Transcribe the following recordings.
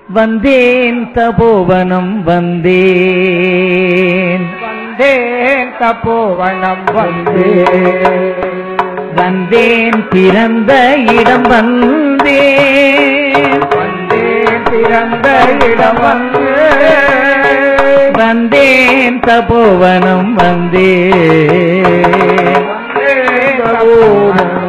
வந்தேன் தபோவனம் வந்தேன் வந்தேன் தப்போவனம் வந்தேன் வந்தேன் பிறந்த இடம் வந்தேன் வந்தேன் பிறந்த இடம் வந்து வந்தேன் தபோவனம் வந்தேன் வந்தேன் தப்போவனம்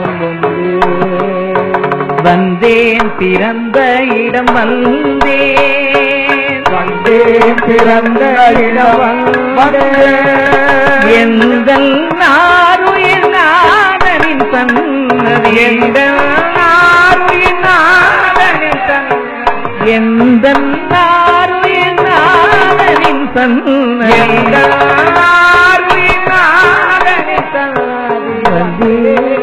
வந்தேன் பிறந்த இடம் வந்தேன் வந்தேன் பிறந்த இடம் வந்து எந்த நாருயிர் நாதனின் சன்னதி எந்த நாருயின் நாதனின் சன்னதி எந்த நாருயிர் நாதனின் சன்னதி எந்த நாருயின் நாதனின் சன்னதி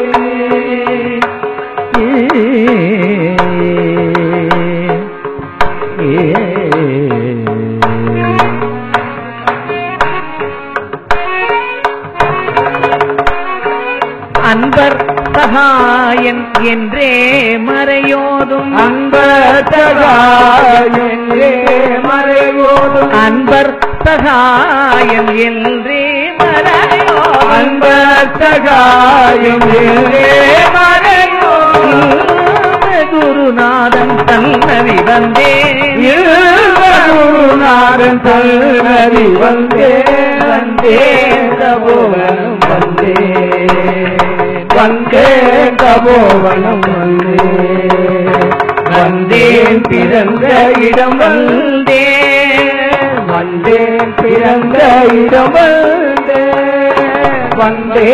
அன்பர் சகாயன் என்றே மறையோதும் அன்பத்தகாயே மறைவோதும் அன்பர் சகாயன் என்றே மறையோதும் அன்பத்தகாயும் மறைவோதும் குருநாதன் தன்னதி வந்தேன் குருநாதன் தல்நதி வந்தே வந்தே தபோவனம் வந்தே வந்தே தபோவனம் வந்தே வந்தேன் பிறந்த இடம் வந்தே வந்தேன் பிறந்த இடம் வந்தே வந்தே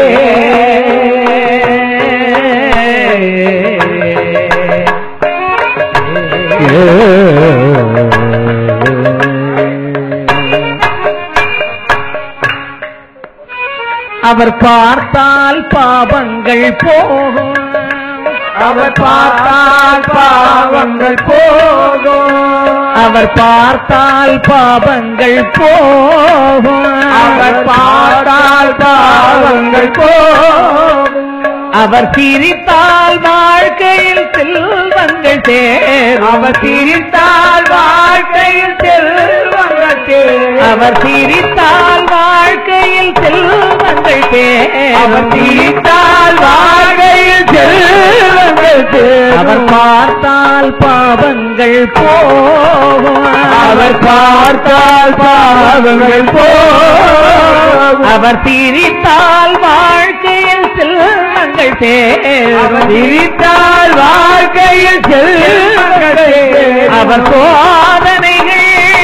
அவர் பார்த்தால் பாவங்கள் போகும் அவர் பார்த்தால் பாவங்கள் போகும் அவர் பார்த்தால் பாவங்கள் போகும் அவர் பார்த்தால் பாவங்கள் போகும் அவர் சிரித்தால் வாழ்க்கையில் செல்வங்கள் சேரும் அவர் சிரித்தால் வாழ்க்கையில் செல்வங்கள் சேரும். அவர் சிரித்தால் வாழ்க்கையில் செல்வங்கள் அவர் சேரும் சிரித்தால் வாழ்க்கையில் செல்வங்கள் சேரும். அவர் பார்த்தால் பாவங்கள் போகும் அவர் பார்த்தால் பாவங்கள் போகும் அவர் சிரித்தால் வாழ்க்கையில் செல்வங்கள் அவர் சேரும் சிரித்தால் வாழ்க்கையில் செல்வங்கள் சேரும். அவர் சோதனைகள்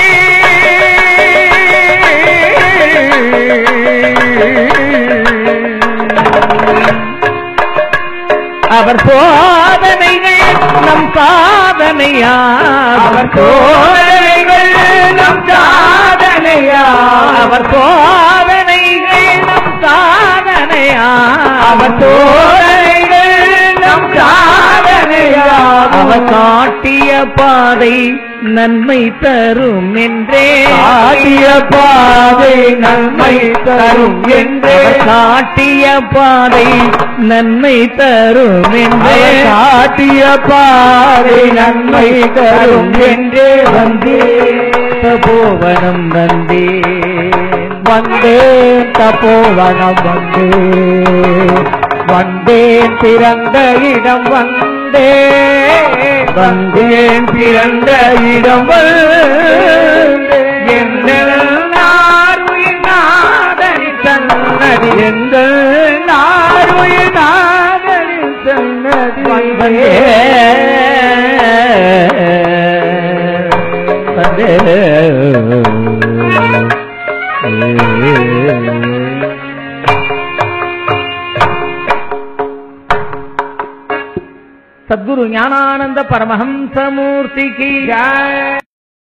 அவர் சோதனைகள் நம் சாதனையா அவர் சோதனைகள் நம் சாதனையா அவர் சோதனைகள் நம் சாதனையா அவர் சோதனைகள் நம் சாதனையா அவர் காட்டிய பாதை நன்மை தரும் என்றே காட்டிய பாதை நன்மை தரும் என்றே அவர் காட்டிய பாதை நன்மை தரும் என்றே அவர் காட்டிய பாதை நன்மை தரும் என்றே வந்தே தபோவனம் வந்தே வந்தேன் தப்போவனம் வந்தே வந்தேன் பிறந்த இடம் வந்தே வந்தேன் பிறந்த இடம் வந்தே எங்கள் நாருயிர் நாதனி சன்னதி எங்கள் நாருயிர் நாதனி சன்னதி வந்தே சத்குரு ஞானானந்த பரமஹம்சமூர்த்திக்கு ஜெய